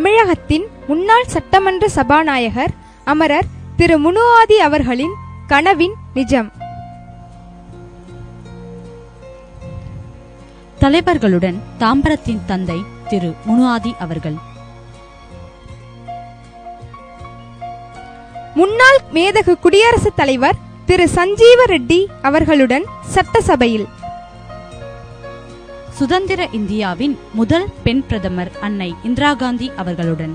தமிழகத்தின் முன்னாள் சட்டமன்ற சபாநாயகர் அமரர் திரு முனுஆதி அவர்களின் கனவின் நிஜம் தலைவர்களுடன் தாம்பரத்தின் தந்தை திரு முனுஆதி அவர்கள் முன்னாள் மேதகு குடியரசுத் தலைவர் திரு சஞ்சீவ ரெட்டி அவர்களுடன் சட்டசபையில் சுதந்திர இந்தியாவின் முதல் பெண் பிரதமர் அன்னை இந்திரா காந்தி அவர்களுடன்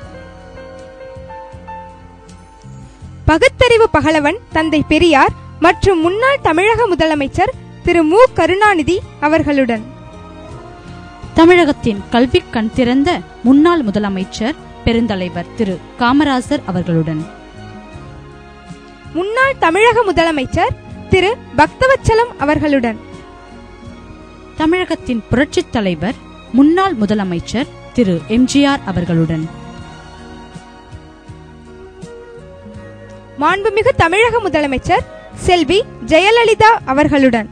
பகுத்தறிவு பகலவன் தந்தை பெரியார் மற்றும் முன்னாள் தமிழக முதலமைச்சர் திரு மு கருணாநிதி அவர்களுடன் தமிழகத்தின் கல்வி கண் திறந்த முன்னாள் முதலமைச்சர் பெருந்தலைவர் திரு காமராசர் அவர்களுடன் முன்னாள் தமிழக முதலமைச்சர் திரு பக்தவச்சலம் அவர்களுடன் தமிழகத்தின் புரட்சித் தலைவர் முன்னாள் முதலமைச்சர் திரு எம்ஜிஆர் அவர்களுடன் மாண்புமிகு தமிழக முதலமைச்சர் செல்வி ஜெயலலிதா அவர்களுடன்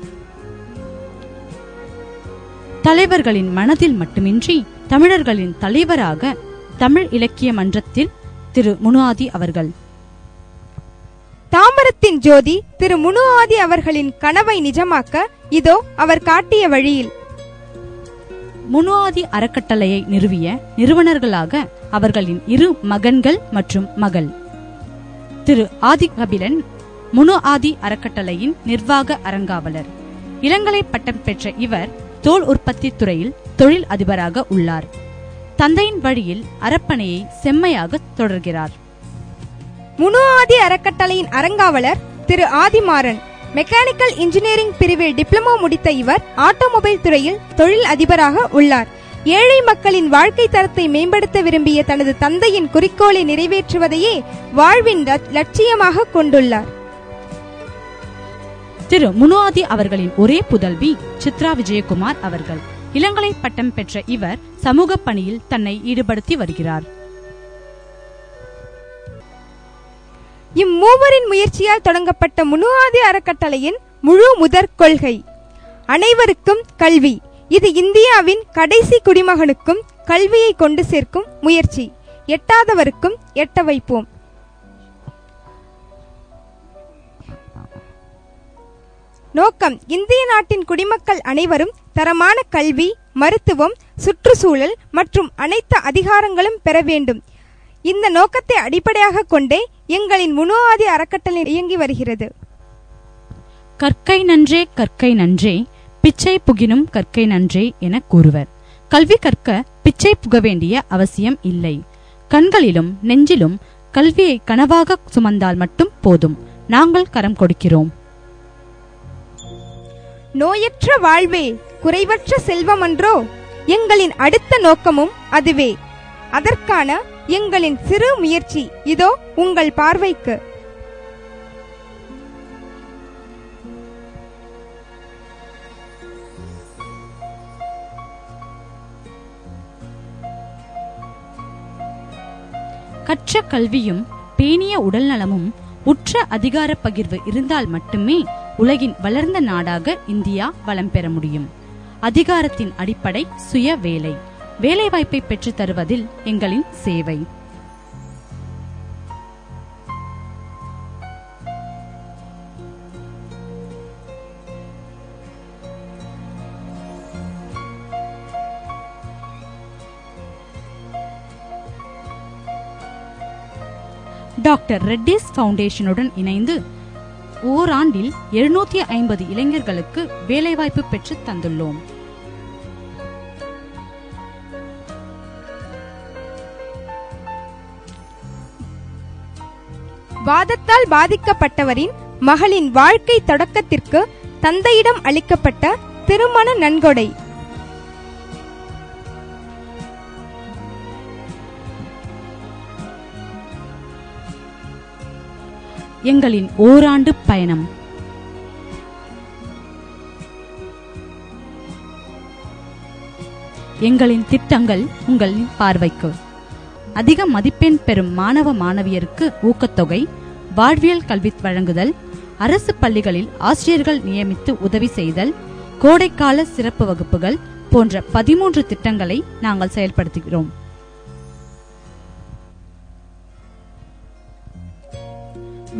தலைவர்களின் மனதில் மட்டுமின்றி தமிழர்களின் தலைவராக தமிழ் இலக்கிய மன்றத்தில் திரு முனுஆதி அவர்கள் தாம்பரத்தின் ஜோதி திரு முனுஆதி அவர்களின் கனவை நிஜமாக்க இதோ அவர் காட்டிய வழியில் முனுஆதி அறக்கட்டளையை நிறுவிய நிறுவனர்களாக அவர்களின் இரு மகன்கள் மற்றும் மகள் திரு ஆதி கபிலன் முனு ஆதி அறக்கட்டளையின் நிர்வாக அரங்காவலர் இளங்கலை பட்டம் பெற்ற இவர் தோல் உற்பத்தி துறையில் தொழில் அதிபராக உள்ளார் தந்தையின் வழியில் அரப்பணையை செம்மையாக தொடர்கிறார் முனுஆதி அறக்கட்டளையின் அரங்காவலர் திரு ஆதிமாறன் மெக்கானிக்கல் இன்ஜினியரிங் பிரிவில் டிப்ளமோ முடித்த இவர் ஆட்டோமொபைல் துறையில் தொழில் அதிபராக உள்ளார் ஏழை மக்களின் வாழ்க்கை தரத்தை மேம்படுத்த விரும்பிய தனது தந்தையின் குறிக்கோளை நிறைவேற்றுவதையே வாழ்வின் லட்- லட்சியமாக கொண்டுள்ளார் திரு முனுஆதி அவர்களின் ஒரே புதல்வி சித்ரா விஜயகுமார் அவர்கள் இளங்கலை பட்டம் பெற்ற இவர் சமூக பணியில் தன்னை ஈடுபடுத்தி வருகிறார் இம்மூவரின் முயற்சியால் தொடங்கப்பட்ட முனுஆதி அறக்கட்டளையின் முழு முதற் கொள்கை அனைவருக்கும் கல்வி இது இந்தியாவின் கடைசி குடிமகனுக்கும் கல்வியை கொண்டு சேர்க்கும் முயற்சி எட்டாதவருக்கும் எட்ட வைப்போம் நோக்கம் இந்திய நாட்டின் குடிமக்கள் அனைவரும் தரமான கல்வி மருத்துவம் சுற்றுச்சூழல் மற்றும் அனைத்து அதிகாரங்களும் பெற வேண்டும் இந்த நோக்கத்தை அடிப்படையாக கொண்டே எங்களின் முனோஆதி அறக்கட்டளை இயங்கி வருகிறது கற்கை நன்றே கற்கை நன்றே பிச்சை புகினும் கற்கை நன்றே என கூறுவர் கல்வி கற்க பிச்சை புக வேண்டிய அவசியம் இல்லை கண்களிலும் நெஞ்சிலும் கல்வியை கனவாக சுமந்தால் மட்டும் போதும் நாங்கள் கரம் கொடுக்கிறோம் நோயற்ற வாழ்வே குறைவற்ற செல்வமன்றோ எங்களின் அடுத்த நோக்கமும் அதுவே அதற்கான எங்களின் சிறு முயற்சி இதோ உங்கள் பார்வைக்கு கற்ற கல்வியும் பேணிய உடல்நலமும் உற்ற அதிகார பகிர்வு இருந்தால் மட்டுமே உலகின் வளர்ந்த நாடாக இந்தியா வளம் பெற முடியும் அதிகாரத்தின் அடிப்படை சுய வேலை வேலைவாய்ப்பை பெற்றுத் தருவதில் எங்களின் சேவை டாக்டர் ரெட்டிஸ் ஃபவுண்டேஷனுடன் இணைந்து ஓராண்டில் எழுநூத்தி ஐம்பது இளைஞர்களுக்கு வேலைவாய்ப்பு பெற்றுத் தந்துள்ளோம் வாதத்தால் பாதிக்கப்பட்டவரின் மகளின் வாழ்க்கை தொடக்கத்திற்கு தந்தையிடம் அளிக்கப்பட்ட திருமண நன்கொடை எங்களின் ஓராண்டு பயணம் எங்களின் திட்டங்கள் உங்களின் பார்வைக்கு அதிக மதிப்பெண் பெறும் மாணவ மாணவியருக்கு ஊக்கத்தொகை வாழ்வியல் கல்வி வழங்குதல் அரசு பள்ளிகளில் ஆசிரியர்கள் நியமித்து உதவி செய்தல் கோடைக்கால சிறப்பு வகுப்புகள் போன்ற பதிமூன்று திட்டங்களை நாங்கள் செயல்படுத்துகிறோம்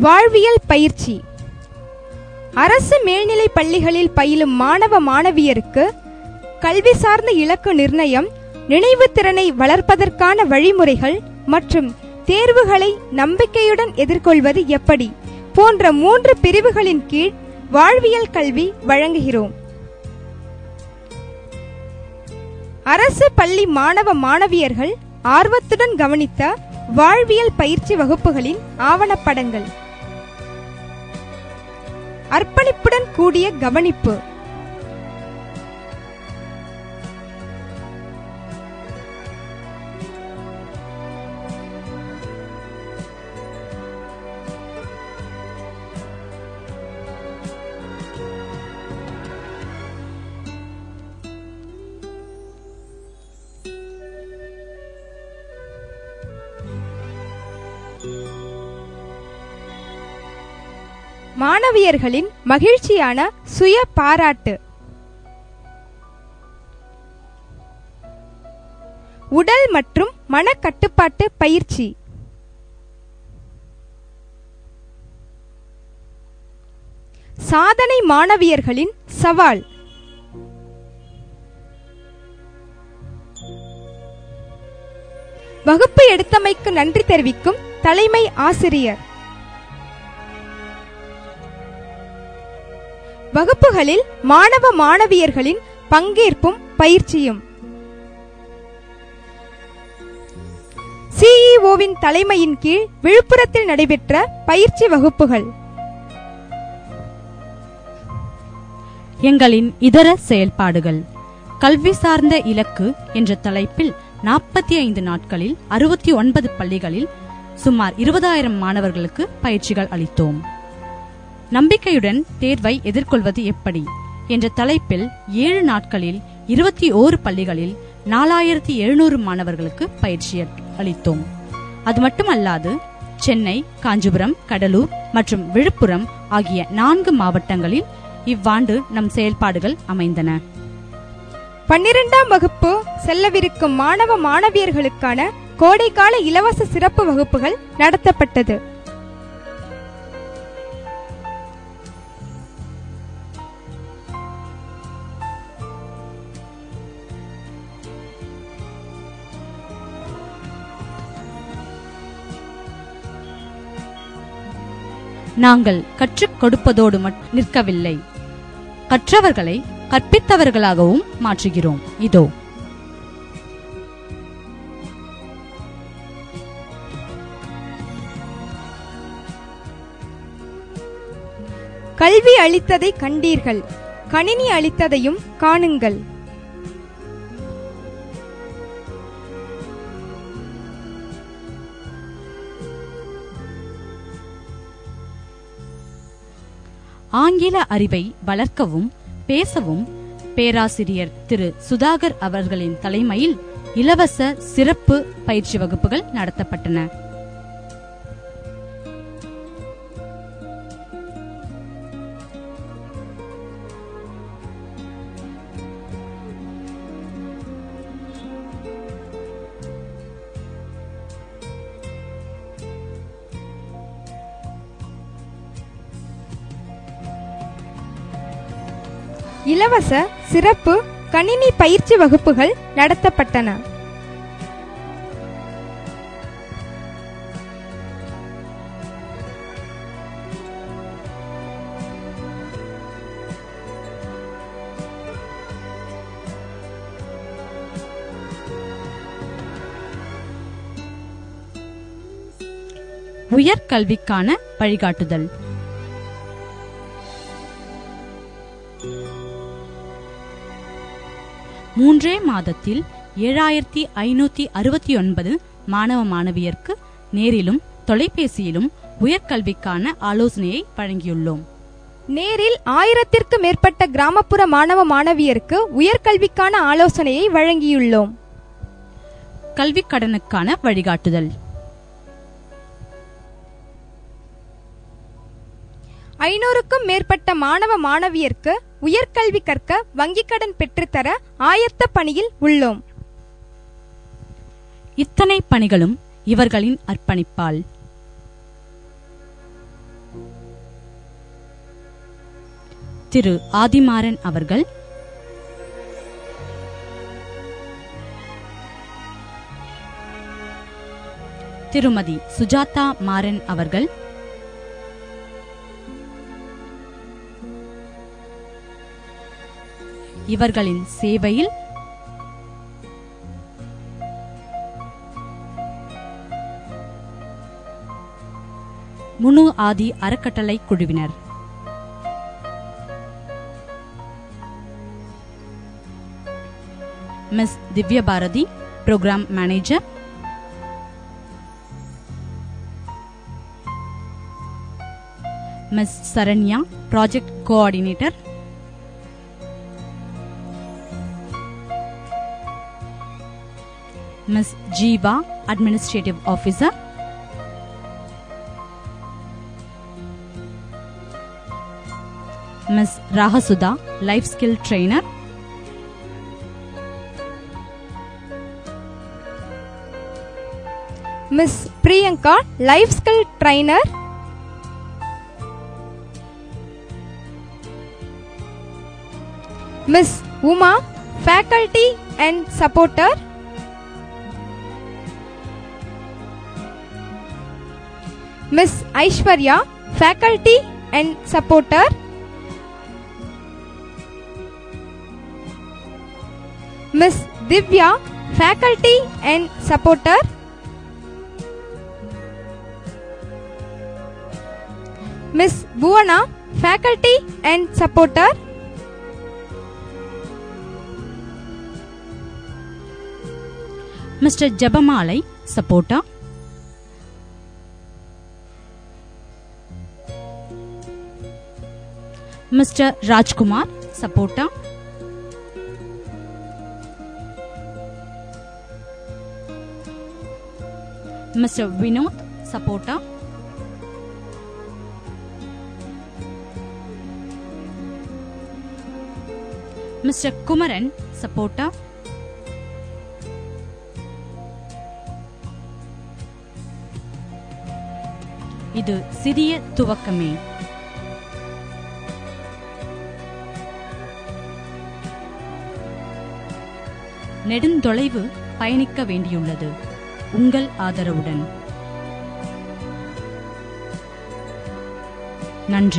வாழ்வியல் பயிற்சி அரசு மேல்நிலை பள்ளிகளில் பயிலும் மாணவ மாணவியருக்கு கல்வி சார்ந்த இலக்கு நிர்ணயம் நினைவு திறனை வளர்ப்பதற்கான வழிமுறைகள் மற்றும் தேர்வுகளை நம்பிக்கையுடன் எதிர்கொள்வது எப்படி போன்ற மூன்று பிரிவுகளின் கீழ் வாழ்வியல் கல்வி வழங்குகிறோம் அரசு பள்ளி மாணவ மாணவியர்கள் ஆர்வத்துடன் கவனித்த வாழ்வியல் பயிற்சி வகுப்புகளின் ஆவணப்படங்கள் அர்ப்பணிப்புடன் கூடிய கவனிப்பு மாணவியர்களின் மகிழ்ச்சியான சுய பாராட்டு உடல் மற்றும் மனக்கட்டுப்பாட்டு பயிற்சி சாதனை மாணவியர்களின் சவால் வகுப்பு எடுத்தமைக்கு நன்றி தெரிவிக்கும் தலைமை ஆசிரியர் வகுப்புகளில் மாணவ மாணவியர்களின் பங்கேற்பும் பயிற்சியும் சிஇஓவின் தலைமையின் கீழ் விழுப்புரத்தில் நடைபெற்ற பயிற்சி வகுப்புகள் எங்களின் இதர செயல்பாடுகள் கல்வி சார்ந்த இலக்கு என்ற தலைப்பில் நாற்பத்தி ஐந்து நாட்களில் அறுபத்தி ஒன்பது பள்ளிகளில் சுமார் இருபதாயிரம் மாணவர்களுக்கு பயிற்சிகள் அளித்தோம் நம்பிக்கையுடன் தேர்வை எதிர்கொள்வது எப்படி என்ற தலைப்பில் ஏழு நாட்களில் இருபத்தி ஓரு பள்ளிகளில் நாலாயிரத்தி எழுநூறு மாணவர்களுக்கு பயிற்சி அளித்தோம் அது மட்டுமல்லாது சென்னை காஞ்சிபுரம் கடலூர் மற்றும் விழுப்புரம் ஆகிய நான்கு மாவட்டங்களில் இவ்வாண்டு நம் செயல்பாடுகள் அமைந்தன பன்னிரெண்டாம் வகுப்பு செல்லவிருக்கும் மாணவ மாணவியர்களுக்கான கோடைக்கால இலவச சிறப்பு வகுப்புகள் நடத்தப்பட்டது நாங்கள் கற்றுக் கொடுப்பதோடு மட்- நிற்கவில்லை கற்றவர்களை கற்பித்தவர்களாகவும் மாற்றுகிறோம் இதோ கல்வி அளித்ததை கண்டீர்கள் கணினி அளித்ததையும் காணுங்கள் ஆங்கில அறிவை வளர்க்கவும் பேசவும் பேராசிரியர் திரு சுதாகர் அவர்களின் தலைமையில் இலவச சிறப்பு பயிற்சி வகுப்புகள் நடத்தப்பட்டன இலவச சிறப்பு கணினி பயிற்சி வகுப்புகள் நடத்தப்பட்டன உயர்கல்விக்கான வழிகாட்டுதல் மூன்றே மாதத்தில் ஏழாயிரத்தி ஐநூத்தி அறுபத்தி ஒன்பது மாணவ மாணவியருக்கு நேரிலும் தொலைபேசியிலும் உயர்கல்விக்கான ஆலோசனையை வழங்கியுள்ளோம் நேரில் ஆயிரத்திற்கு மேற்பட்ட கிராமப்புற மாணவ மாணவியருக்கு உயர்கல்விக்கான ஆலோசனையை வழங்கியுள்ளோம் கல்விக் கடனுக்கான வழிகாட்டுதல் ஐநூறுக்கும் மேற்பட்ட மாணவ மாணவியருக்கு உயர்கல்வி கற்க வங்கிக் கடன் பெற்றுத்தர ஆயத்த பணியில் உள்ளோம் இத்தனை பணிகளும் இவர்களின் அர்ப்பணிப்பால் திரு ஆதிமாறன் அவர்கள் திருமதி சுஜாதா மாறன் அவர்கள் இவர்களின் சேவையில் முனு ஆதி அறக்கட்டளை குழுவினர் miss Divya Bharathi program manager miss Saranya project coordinator miss Jeeva administrative officer miss Ragasudha life skill trainer miss Priyanka life skill trainer miss Uma faculty and supporter miss Aishwarya faculty and supporter miss Divya faculty and supporter miss Bhuvana faculty and supporter mister Jebamalai supporter mister Rajkumar சப்போட்டா mister Vinod சப்போட்டா mister Kumaran சப்போட்டா இது சிறிய துவக்கமே நெடுந்தொலைவு பயணிக்க வேண்டியுள்ளது உங்கள் ஆதரவுடன் நன்றி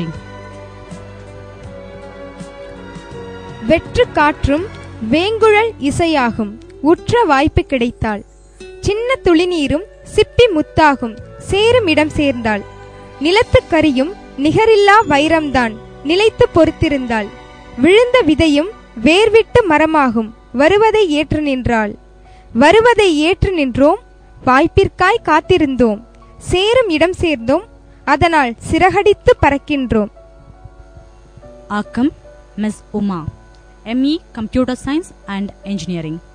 வெற்று காற்றும் வேங்குழல் இசையாகும் உற்ற வாய்ப்பு கிடைத்தால் சின்ன துளிநீரும் சிப்பி முத்தாகும் சேரும் இடம் சேர்ந்தாள் நிலத்து கரியும் நிகரில்லா வைரம்தான் நிலைத்து பொறுத்திருந்தாள் விழுந்த விதையும் வேர்விட்டு மரமாகும் வருவதை ஏற்று நின்றாள் வருவதை ஏற்று நின்றோம் வாய்ப்பிற்காய் காத்திருந்தோம் சேரும் இடம் சேர்ந்தோம் அதனால் சிறகடித்து பறக்கின்றோம் ஆக்கம் miss Uma ME computer science and engineering